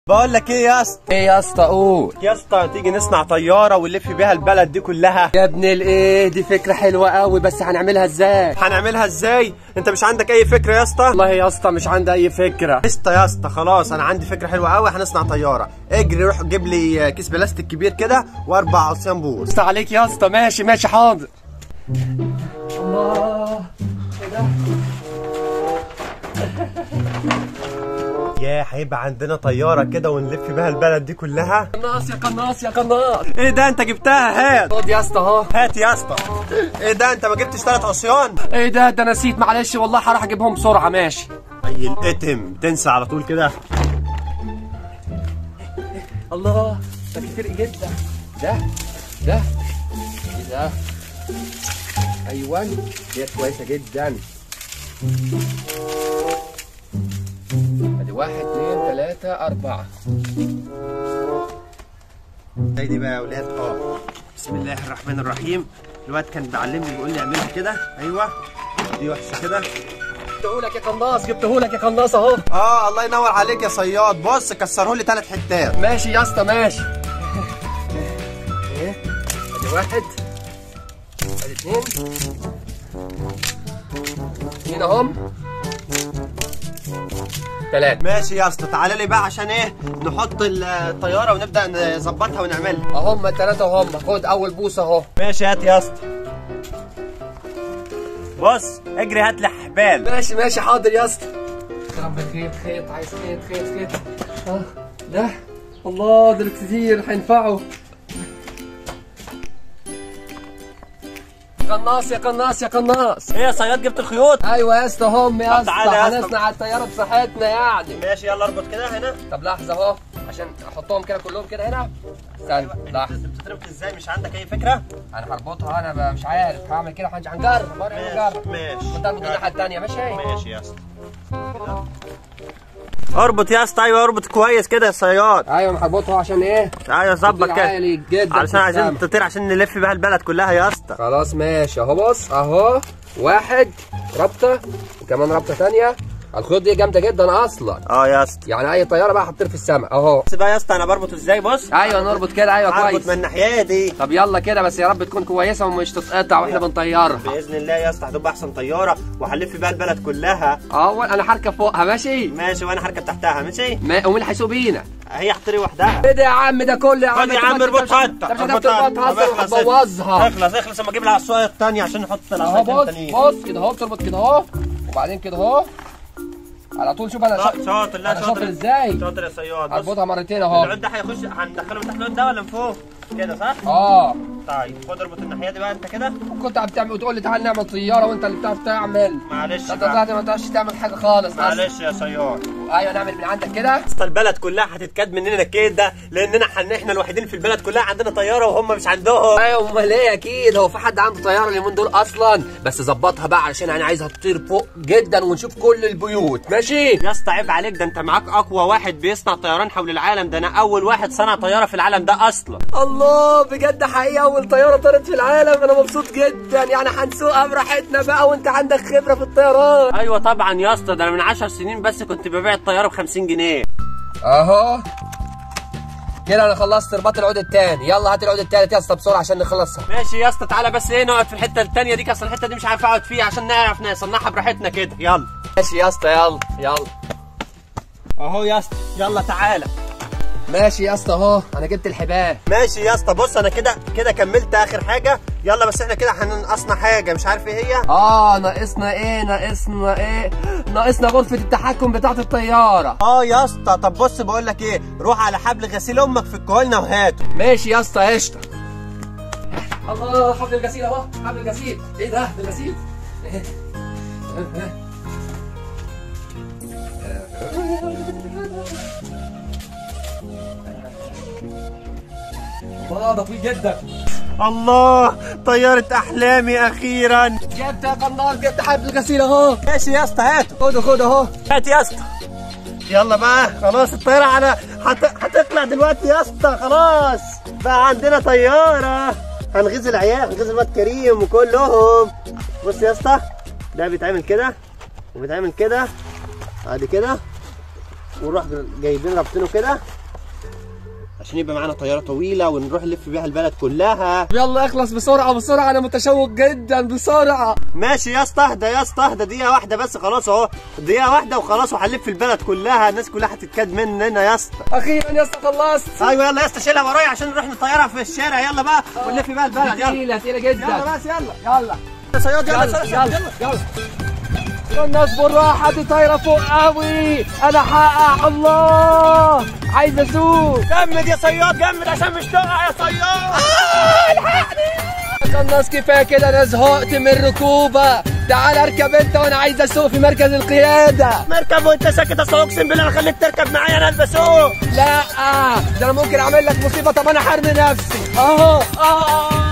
بقول لك ايه يا اسطى ايه يا اسطى قول يا اسطى تيجي نصنع طياره ونلف بيها البلد دي كلها يا ابن الايه دي فكره حلوه قوي بس هنعملها ازاي هنعملها ازاي انت مش عندك اي فكره يا اسطى والله يا اسطى مش عندي اي فكره قشطه يا اسطى خلاص انا عندي فكره حلوه قوي هنصنع طياره اجري روح جيب لي كيس بلاستيك كبير كده واربع عصيان بوص اسطى عليك يا اسطى ماشي ماشي حاضر الله ايه ده يا هيبقى عندنا طياره كده ونلف بيها البلد دي كلها قناص يا قناص يا قناص ايه ده انت جبتها هات خد يا اسطى اهو هات يا اسطى ايه ده انت ما جبتش ثلاث عصيان ايه ده ده نسيت معلش والله هروح اجيبهم بسرعه ماشي اي الاتم تنسى على طول كده الله ده كتير جدا ده ده ايه ده ايوه ديت كويسه جدا ادي واحد اتنين تلاته اربعه زي دي بقى يا اولاد اه بسم الله الرحمن الرحيم الواد كان بيعلمني بيقول لي اعملها كده ايوه دي وحشه كده جبتهولك يا قناص جبتهولك يا قناص اهو اه الله ينور عليك يا صياد بص كسره لي ثلاث حتات ماشي يا اسطى ماشي ايه ادي واحد ادي اتنين اتنين اهم تلاتة ماشي يا اسطى تعالى لي بقى عشان ايه نحط الطياره ونبدا نظبطها ونعملها اهم التلاتة اهم خد اول بوسة اهو ماشي هات يا اسطى بص اجري هات لي حبال ماشي ماشي حاضر يا اسطى يا رب خيط خيط عايز خيط خيط خيط اه ده الله ده كتير هينفعوا قناص يا قناص يا قناص ايه يا صياد جبت الخيوط ايوه يا اسطى هم يا طب اسطى تعالى يا اسطى. هنصنع الطياره بصحتنا يعني ماشي يلا اربط كده هنا طب لحظه اهو عشان احطهم كده كلهم كده هنا استنى لحظه بتتربط ازاي مش عندك اي فكره انا هربطها انا بقى مش عارف هعمل كده هنج- هنجرب مرة هنجرب ماشي وانت اربط الناحيه الثانيه ماشي ماشي يا اسطى اربط يا اسطى ايوه اربط كويس كده يا صياد ايوه انا هربطها عشان ايه ايوه ظبط تطير كده عالي جدا علشان في عايزين السما. تطير عشان نلف بيها البلد كلها يا اسطى خلاص ماشي اهو بص اهو واحد ربطه وكمان ربطه ثانيه الخيوط دي جامده جدا اصلا اه يا اسطى يعني اي طياره بقى هتطير في السماء اهو بس بقى يا اسطى انا بربط ازاي بص ايوه نربط كده ايوه اربط كويس من الناحيه دي طب يلا كده بس يا رب تكون كويسه ومش تتقطع واحنا بنطيرها باذن الله يا اسطى هتبقى احسن طياره وهنلف بيها البلد كلها اه انا هركب فوقها ماشي ماشي وانا هركب تحتها ماشي ما ومين اللي هيسوق بينا هي هتطير وحدها ايه ده يا عم ده كله يا عم خد يا أنت عم ما- أنت اربطها مش- انت أنت مش اربطها هتعرف انت. تهزر اخلص وهتبوظها اخلص اخلص اما اجيب لها الصويه الثانيه عشان نحط اهو العصايتين بص التانيين بص كده اهو بتربط كده اهو وبعدين كده اهو على طول شوف انا لا، شاطر شاطر لا أنا شاطر شاطر ازاي شاطر يا صياد بص هربطها مرتين اهو العود ده هيخش هندخله من تحت العود ده ولا من فوق كده صح اه طيب خد اربط الناحيه دي بقى انت كده وكنت بتعمل وتقول لي تعالى نعمل طياره وانت اللي بتعرف تعمل معلش انت بقى. طلعت ما تعرفش تعمل حاجه خالص معلش يا صياد ايوه نعمل من عندك كده اصل البلد كلها هتتكاد مننا كده لاننا حن احنا الوحيدين في البلد كلها عندنا طياره وهم مش عندهم ايوه امال ايه اكيد هو في حد عنده طياره اليومين دول اصلا بس ظبطها بقى علشان انا عايزها تطير فوق جدا ونشوف كل البيوت ماشي يا اسطى عيب عليك ده انت معاك اقوى واحد بيصنع طيران حول العالم ده انا اول واحد صنع طياره في العالم ده اصلا الله بجد حقيقة أول طيارة طارت في العالم أنا مبسوط جدا يعني هنسوقها براحتنا بقى وأنت عندك خبرة في الطيران ايوه طبعا يا اسطى ده انا من 10 سنين بس كنت ببيع الطياره ب 50 جنيه أهو كده أنا خلصت رباط العود التاني يلا هات العود التالت يا اسطى بسرعة عشان نخلصها ماشي يا اسطى تعالى بس ايه نقعد في الحته الثانيه دي اصل الحته دي مش عارف اقعد فيها عشان نعرف نصنعها براحتنا كده يلا ماشي يا اسطى يلا يلا اهو يا اسطى يلا تعالى ماشي يا اسطى أهو أنا جبت الحبال ماشي يا اسطى بص انا كده كده كملت اخر حاجه يلا بس احنا كده هننقصنا حاجه مش عارف ايه هي آه ناقصنا إيه ناقصنا إيه ناقصنا غرفة التحكم بتاعة الطيارة اه يا اسطى طب بص بقول لك ايه روح على حبل غسيل امك فكه لنا وهاته ماشي يا اسطى قشطة الله حبل الغسيل اهو حبل الغسيل ايه ده ده الغسيل الله ده طويل جدا الله طياره احلامي اخيرا جبت يا قناص جبت حبل الغسيل اهو ماشي يا اسطى هاته خده خده اهو هات يا اسطى يلا بقى خلاص الطياره على هت... هتطلع دلوقتي يا اسطى خلاص بقى عندنا طياره هنغيظ العيال هنغيظ الواد كريم وكلهم بص يا اسطى ده بيتعمل كده وبيتعمل كده ادي كده ونروح جايبين رابطينه كده عشان يبقى معانا طياره طويله ونروح نلف بيها البلد كلها يلا اخلص بسرعه بسرعه انا متشوق جدا بسرعه ماشي يا اسطى اهدى يا اسطى اهدى دقيقه واحده بس خلاص اهو دقيقه واحده وخلاص وهنلف البلد كلها الناس كلها هتتكاد مننا يا اسطى اخيرا يا اسطى خلصت ايوه يلا يا اسطى شيلها ورايا عشان نروح نطيرها في الشارع يلا بقى ونلف بقى البلد يلا تقيله تقيله جدا يلا بس يلا يلا يا صياد يلا يلا يلا يلا يلا الناس بالراحة دي طايرة فوق قوي أنا حقق الله عايز أسوق جمد يا صياد جمد عشان مش تقع يا صياد الناس كفاية كده أنا زهقت من الركوبة تعال اركب أنت وأنا عايز أسوق في مركز القيادة مركب وانت ساكت اصل اقسم بالله انا خليك تركب معايا انا البسوق لا ده أنا ممكن أعمل لك مصيبة طب أنا حرمي نفسي أهو أهو